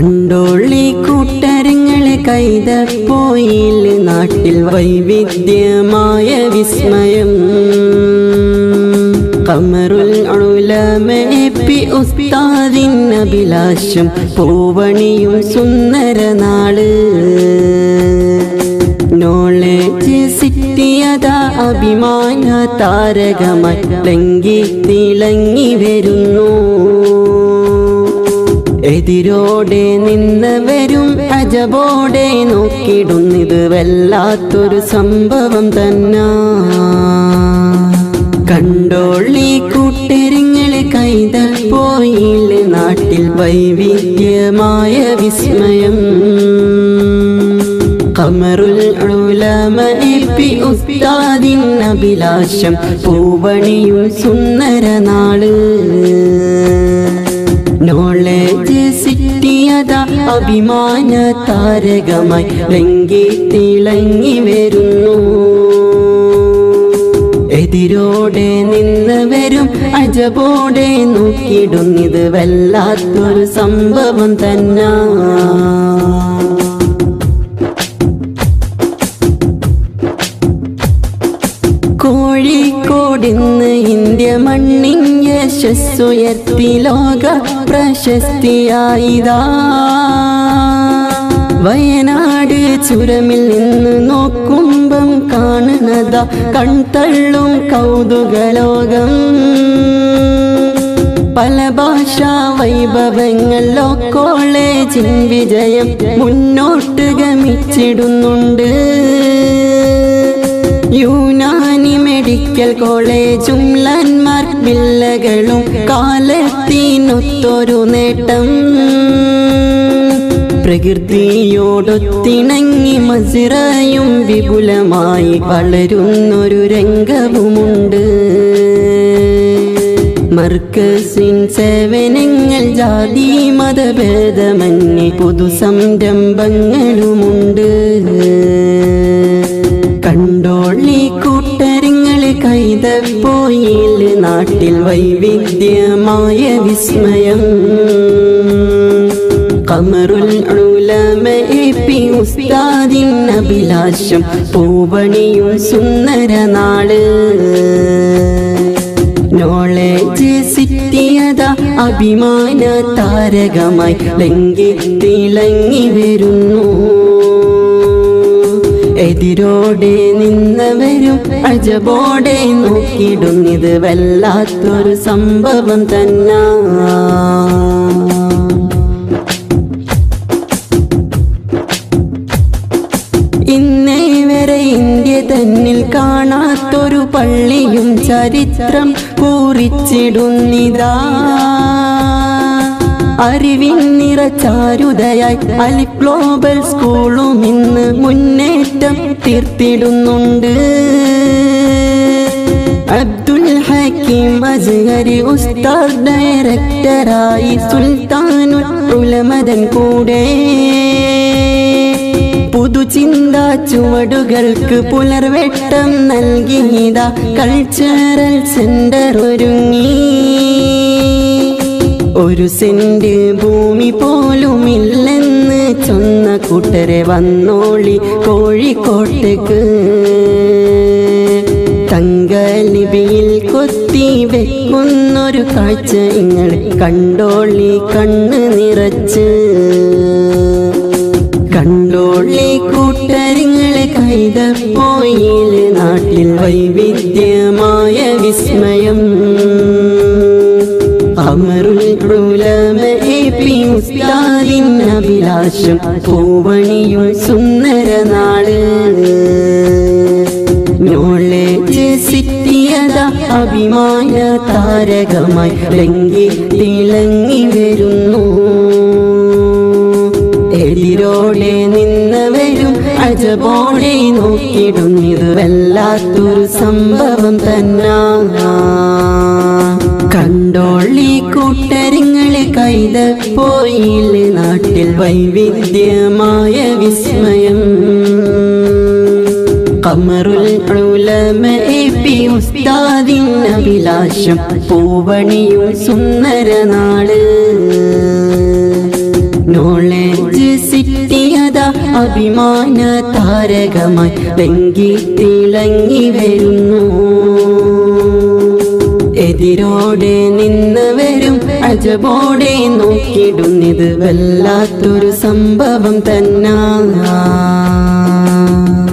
കണ്ടോളി കൂട്ടരങ്ങളെ കൈതപ്പോയിൽ നാട്ടിൽ വൈവിധ്യമായ വിസ്മയം കമറുൽ ഉലമേപ്പി ഉസ്താദിൻ അഭിലാഷം പൂവണിയും സുന്ദര നാള് നോളേജ് സിറ്റിയതാ അഭിമാന താരകമായി ലങ്കി തിളങ്ങി വരുന്നു എതിരോടെ നിന്നവരും അജബോടെ നോക്കിടുന്നിത് വല്ലാത്തൊരു സംഭവം തന്നെ കണ്ടോളി കൂട്ടരങ്ങളെ കൈതപ്പോയിൽ നാട്ടിൽ വൈവിധ്യമായ വിസ്മയം കമറുൽ ഉലമഇപ്പി ഉസ്താദിൻ അഭിലാഷം പൂവണിയും സുന്ദര നാള് നോളേജ് സിറ്റിയത അഭിമാന താരകമായി ലങ്കി തിളങ്ങി വരുന്നു എതിരോടെ നിന്നവരും അജബോടെ നോക്കിടുന്നിത് വല്ലാത്തൊരു സംഭവം തന്നെ കോഴിക്കോടിന്ന് ഇന്ത്യ മണ്ണിൻ യശസ്സുയർത്തി ലോക പ്രശസ്തിയായിതാ വയനാട് ചുരമിൽ നിന്ന് നോക്കുമ്പം കാണുന്നതാ കൺതള്ളും കൗതുകലോകം പല ഭാഷാ വൈഭവങ്ങളോ കോളേജിൻ വിജയം മുന്നോട്ട് ഗമിച്ചിടുന്നുണ്ട് യൂനാനി മെഡിക്കൽ കോളേജും ലാൻഡ്മാർക്ക് വില്ലകളും കാലത്തിനൊത്തൊരു നേട്ടം പ്രകൃതിയോടൊത്തിണങ്ങി മസിറയും വിപുലമായി വളരുന്നൊരു രംഗവുമുണ്ട് മർക്കസിൻ സേവനങ്ങൾ ജാതി മതഭേദമന്യേ പുതുസംരംഭങ്ങളുമുണ്ട് കണ്ടോളി കൂട്ടരങ്ങളെ കൈതപ്പോയിൽ നാട്ടിൽ വൈവിധ്യമായ വിസ്മയം കമറുൽ ഉലമഇപ്പി ഉസ്താദിൻ അഭിലാഷം പൂവണിയും സുന്ദര നാള് നോളേജ് സിറ്റിയത അഭിമാന താരകമായി ലങ്കി തിളങ്ങി വരുന്നു എതിരോടെ നിന്നവരും അജബോടെ നോക്കിടുന്നിത് വല്ലാത്തൊരു സംഭവം തന്നെ ഇന്നേ വരെ ഇന്ത്യ തന്നിൽ കാണാത്തൊരു പള്ളിയും ചരിത്രം കുറിച്ചിടുന്നിതാ അറിവിൻ നിറച്ചാരുതയായി അലി ഗ്ലോബൽ സ്കൂളും ഇന്ന് മുന്നേറ്റം തീർത്തിടുന്നുണ്ട് അബ്ദുൽ ഹക്കീം അസ്ഹരി ഉസ്താദ് ഡയറക്ടറായി സുൽത്താനുൽ ഉലമദൻ കൂടെ പുതുചിന്താ ചുവടുകൾക്ക് പുലർവെട്ടം നൽകിയത കൾച്ചറൽ സെന്റർ ഒരുങ്ങി ഒരു സെന്റ് ഭൂമി പോലുമില്ലെന്ന് ചൊന്ന കൂട്ടരെ വന്നോളി കോഴിക്കോട്ടേക്ക് തങ്കലിപിയിൽ കൊത്തി വെക്കുന്നൊരു കാഴ്ച നിങ്ങൾ കണ്ടോളി കണ്ണ് നിറച്ച് കണ്ടോളി കൂട്ടരങ്ങളെ കൈതപ്പോയിൽ നാട്ടിൽ വൈവിധ്യമായ വിസ്മയം അമറുൽ ഉലമഇപ്പി ഉസ്താദിൻ അഭിലാഷം പൂവണിയും സുന്ദര നാള് നോളേജ് സിറ്റിയത അഭിമാന താരകമായി ലങ്കി തിളങ്ങി വരുന്നു എതിരോടെ നിന്നവരും അജബോടെ നോക്കിടുന്നിത് വല്ലാത്തൊരു സംഭവം തന്നെ കണ്ടോളി കൂട്ടരങ്ങളെ കൈതപ്പോയിൽ നാട്ടിൽ വൈവിധ്യമായ വിസ്മയം കമറുൽ ഉലമഇപ്പി ഉസ്താദിൻ അഭിലാഷം പൂവണിയും സുന്ദര നാള് നോളജ് സിറ്റിയത അഭിമാന താരകമായി വെങ്കി തിളങ്ങി വരുന്നു എതിരോടെ നിന്നവരും അജബോടെ നോക്കിടുന്നിത് വല്ലാത്തൊരു സംഭവം തന്നെ